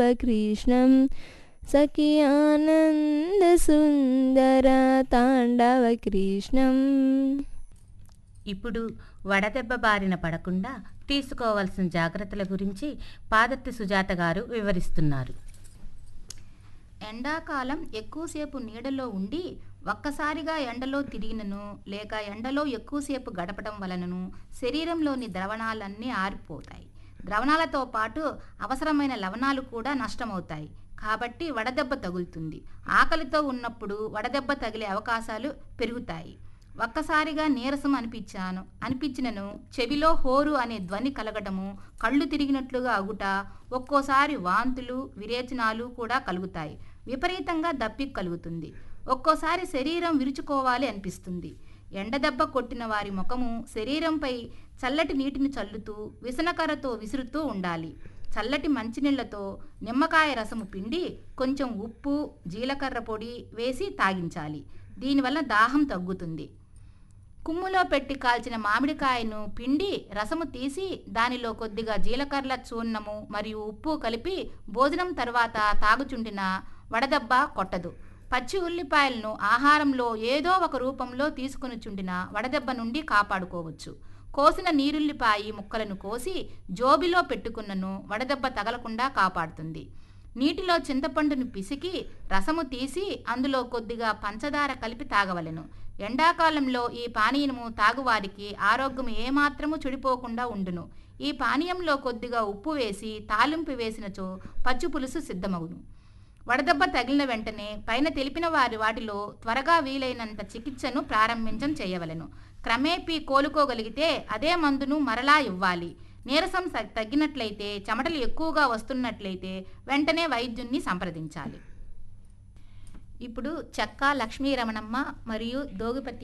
कृष्णं सखियानन्दसुन्दर ताण्डवकृष्णम् ఇప్పుడు వడదెబ్బ బారిన పడకుండా తీసుకోవాల్సిన జాగ్రత్తల గురించి పాదర్తి సుజాత గారు వివరిస్తున్నారు ఎండాకాలం ఎక్కువసేపు నీడలో ఉండి ఒక్కసారిగా ఎండలో తిరిగినను లేక ఎండలో ఎక్కువసేపు గడపడం వలనను శరీరంలోని ద్రవణాలన్నీ ఆరిపోతాయి ద్రవణాలతో పాటు అవసరమైన లవణాలు కూడా నష్టమవుతాయి కాబట్టి వడదెబ్బ తగులుతుంది ఆకలితో ఉన్నప్పుడు వడదెబ్బ తగిలే అవకాశాలు పెరుగుతాయి ఒక్కసారిగా నీరసం అనిపించాను అనిపించినను చెవిలో హోరు అనే ధ్వని కలగటము కళ్ళు తిరిగినట్లుగా అగుట ఒక్కోసారి వాంతులు విరేచనాలు కూడా కలుగుతాయి విపరీతంగా దప్పిక కలుగుతుంది ఒక్కోసారి శరీరం విరుచుకోవాలి అనిపిస్తుంది ఎండదెబ్బ కొట్టిన వారి ముఖము శరీరంపై చల్లటి నీటిని చల్లుతూ విసనకర్రతో విసురుతూ ఉండాలి చల్లటి మంచినీళ్లతో నిమ్మకాయ రసము పిండి కొంచెం ఉప్పు జీలకర్ర పొడి వేసి తాగించాలి దీనివల్ల దాహం తగ్గుతుంది కుమ్ములో పెట్టి కాల్చిన మామిడికాయను పిండి రసము తీసి దానిలో కొద్దిగా జీలకర్ర చూర్ణము మరియు ఉప్పు కలిపి భోజనం తర్వాత తాగుచుండిన వడదెబ్బ కొట్టదు పచ్చి ఉల్లిపాయలను ఆహారంలో ఏదో ఒక రూపంలో తీసుకుని చుండిన వడదెబ్బ నుండి కాపాడుకోవచ్చు కోసిన నీరుల్లిపాయి ముక్కలను కోసి జోబిలో పెట్టుకున్నను వడదెబ్బ తగలకుండా కాపాడుతుంది నీటిలో చింతపండును పిసికి రసము తీసి అందులో కొద్దిగా పంచదార కలిపి తాగవలెను ఎండాకాలంలో ఈ పానీయము తాగువారికి ఆరోగ్యం ఏమాత్రము చెడిపోకుండా ఉండును ఈ పానీయంలో కొద్దిగా ఉప్పు వేసి తాలింపు వేసినచో పచ్చి పులుసు సిద్ధమగును వడదెబ్బ తగిలిన వెంటనే పైన తెలిపిన వారి వాటిలో త్వరగా వీలైనంత చికిత్సను ప్రారంభించం చేయవలెను క్రమేపీ కోలుకోగలిగితే అదే మందును మరలా ఇవ్వాలి నీరసం స- తగ్గినట్లయితే చెమటలు ఎక్కువగా వస్తున్నట్లయితే వెంటనే వైద్యున్ని సంప్రదించాలి ఇప్పుడు చెక్క లక్ష్మీ రమణమ్మ మరియు దోగిపతి